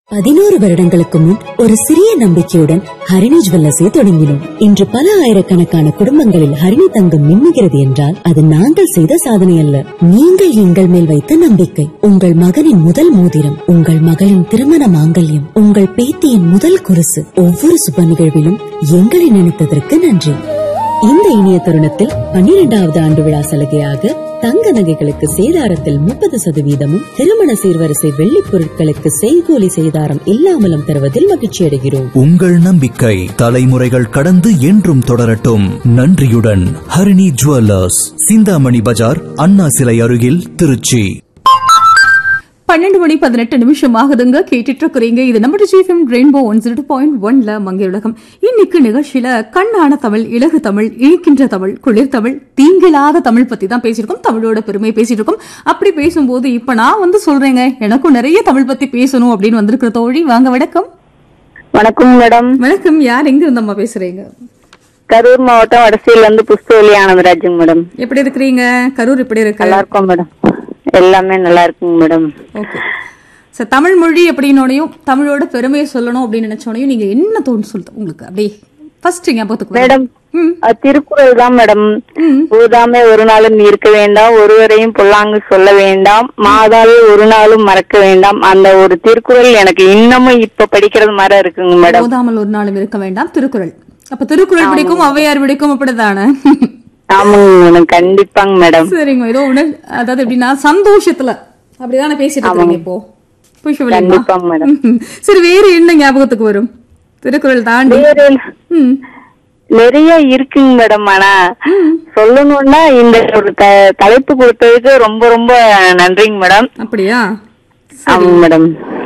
பதினோரு வருடங்களுக்கு முன் ஒரு சிறிய நம்பிக்கையுடன் ஹரிணி ஜுவல்லர்ஸை தொடங்கினோம் இன்று பல ஆயிரக்கணக்கான குடும்பங்களில் ஹரிணி தங்கம் மின்னுகிறது என்றால் அது நாங்கள் செய்த சாதனை அல்ல நீங்கள் எங்கள் மேல் வைத்த நம்பிக்கை உங்கள் மகனின் முதல் மோதிரம் உங்கள் மகளின் திருமண மாங்கல்யம் உங்கள் பேத்தியின் முதல் குருசு ஒவ்வொரு சுப நிகழ்விலும் எங்களை நினைத்ததற்கு நன்றி இந்த இனிய தருணத்தில் பன்னிரெண்டாவது ஆண்டு விழா சலுகையாக தங்க நகைகளுக்கு சேதாரத்தில் முப்பது சதவீதமும் திருமண சீர்வரிசை வெள்ளிப் பொருட்களுக்கு செய்கூலி சேதாரம் இல்லாமலும் தருவதில் மகிழ்ச்சி அடைகிறோம் உங்கள் நம்பிக்கை தலைமுறைகள் கடந்து என்றும் தொடரட்டும் நன்றியுடன் ஹரிணி ஜுவல்லர்ஸ் சிந்தாமணி பஜார் அண்ணா சிலை அருகில் திருச்சி பன்னெண்டு மணி பதினெட்டு நிமிஷம் ஆகுதுங்க கேட்டுட்டு இருக்கிறீங்க இது நம்ம GFM rainbow one zero point ஒன்ல மங்கை உலகம் இன்னைக்கு நிகழ்ச்சியில கண்ணான தமிழ் இலகு தமிழ் இழிக்கின்ற தமிழ் குளிர் தமிழ் தீங்கில்லாத தமிழ் பத்தி தான் பேசியிருக்கோம் தமிழோட பெருமை பேசிட்டு இருக்கோம் அப்படி பேசும்போது இப்ப நான் வந்து சொல்றேங்க எனக்கும் நிறைய தமிழ் பத்தி பேசணும் அப்படின்னு வந்திருக்கிற தோழி வாங்க வணக்கம் வணக்கம் மேடம் வணக்கம் யார் எங்க இருந்தம்மா பேசுறீங்க கரூர் மாவட்டம் வடசையில இருந்து புஷ்பவலி ஆனந்தராஜுங்க மேடம் எப்படி இருக்கிறீங்க கரூர் எப்படி இருக்கு நல்லா இருக்கோம் மேடம் எல்லாமே நல்லா இருக்குங்க மேடம் ஓகே சார் தமிழ் மொழி அப்படின்னோடையும் தமிழோட பெருமையை சொல்லணும் அப்படின்னு நினைச்சோனையும் நீங்க என்ன தோணு சொல்லுது உங்களுக்கு அப்படியே ஃபர்ஸ்ட் ஞாபகத்துக்கு வரும். மேடம் ம். அஹ், திருக்குறள் தான் மேடம் ம். ஊதாமே ஒரு நாளும் இருக்க வேண்டாம் ஒருவரையும் பொல்லாங்கு சொல்ல வேண்டாம் மாதாவே ஒரு நாளும் மறக்க வேண்டாம் அந்த ஒரு திருக்குறள் எனக்கு இன்னமும் இப்ப படிக்கிறது மாதிரி இருக்குங்க மேடம் ஓதாமல் ஒரு நாளும் இருக்க வேண்டாம் திருக்குறள் அப்ப திருக்குறள் பிடிக்கும் ஔவையார் பிடிக்கும் அப்படிதானே ஆமாங்க மேடம் கண்டிப்பாங்க மேடம் சரிங்க ஏதோ உணர் அதாவது எப்படின்னா சந்தோஷத்துல அப்படிதானே பேசிட்டு இருக்கீங்க இப்போ புஷ்பவலிமா கண்டிப்பாங்க மேடம் சரி வேற என்ன ஞாபகத்துக்கு வரும் திருக்குறள் தாண்டி வேற ம் நிறைய இருக்குங்க மேடம் ஆனா சொல்லணும்னா இந்த ஒரு த- தலைப்பு கொடுத்ததுக்கு ரொம்ப ரொம்ப நன்றிங்க மேடம் அப்படியா ஆமாங்க மேடம்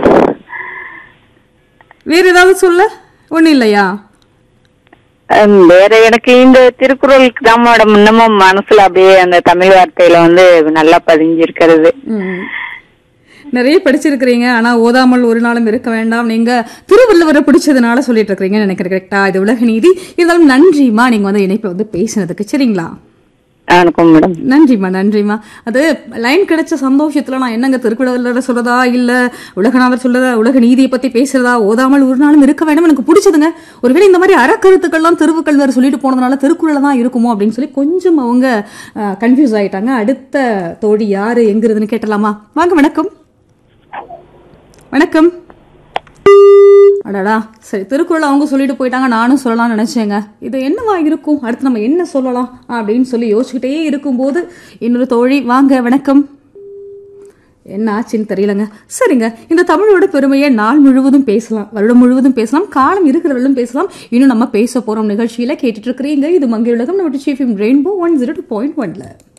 வேற ஏதாவது சொல்ல ஒண்ணு இல்லையா ஹம், வேற எனக்கு இந்த திருக்குறளுக்கு தான் மேடம் இன்னமும் மனசுல அப்படியே அந்த தமிழ் வார்த்தையில வந்து நல்லா பதிஞ்சிருக்கிறது ம். நிறைய படிச்சிருக்கிறீங்க ஆனா ஓதாமல் ஒரு நாளும் இருக்க வேண்டாம் நீங்க திருவள்ளுவரை பிடிச்சதுனால சொல்லிட்டு இருக்கீங்கன்னு நினைக்கிறேன் கரெக்டா இது உலக நீதி இருந்தாலும் நன்றிமா நீங்க வந்து இணைப்புல வந்து பேசினதுக்கு சரிங்களா வணக்கம் மேடம் நன்றிம்மா நன்றிம்மா அது லைன் கிடைச்ச சந்தோஷத்துல நான் என்னங்க திருக்குறள் சொல்றதா இல்ல உலகநாதர் சொல்றதா உலக நீதியை பத்தி பேசுறதா ஓதாமல் ஒரு நாளும் இருக்க வேண்டாம் எனக்கு பிடிச்சதுங்க ஒருவேளை இந்த மாதிரி அறக்கருத்துக்கள்லாம் திருவுக்கள் வேற சொல்லிட்டு போனதுனால திருக்குறள் தான் இருக்குமோ அப்படின்னு சொல்லி கொஞ்சம் அவங்க கன்ஃபியூஸ் ஆயிட்டாங்க அடுத்த தோழி யாரு எங்க இருந்துன்னு கேட்டலாமா வாங்க வணக்கம் வணக்கம் அடடா சரி திருக்குறள் அவங்க சொல்லிட்டு போயிட்டாங்க நானும் சொல்லலாம்னு நினைச்சேங்க இது என்னவா இருக்கும் அடுத்து நம்ம என்ன சொல்லலாம் அப்படின்னு சொல்லி யோசிச்சுக்கிட்டே இருக்கும்போது இன்னொரு தோழி வாங்க வணக்கம் என்ன ஆச்சுன்னு தெரியலங்க சரிங்க இந்த தமிழோட பெருமையை நாள் முழுவதும் பேசலாம் வருடம் முழுவதும் பேசலாம் காலம் இருக்கிறவர்களும் பேசலாம் இன்னும் நம்ம பேச போறோம் நிகழ்ச்சியில கேட்டுட்டு இருக்கிறீங்க இது மங்கை உலகம் நம்ம chief rainbow one zero two point ஒன்ல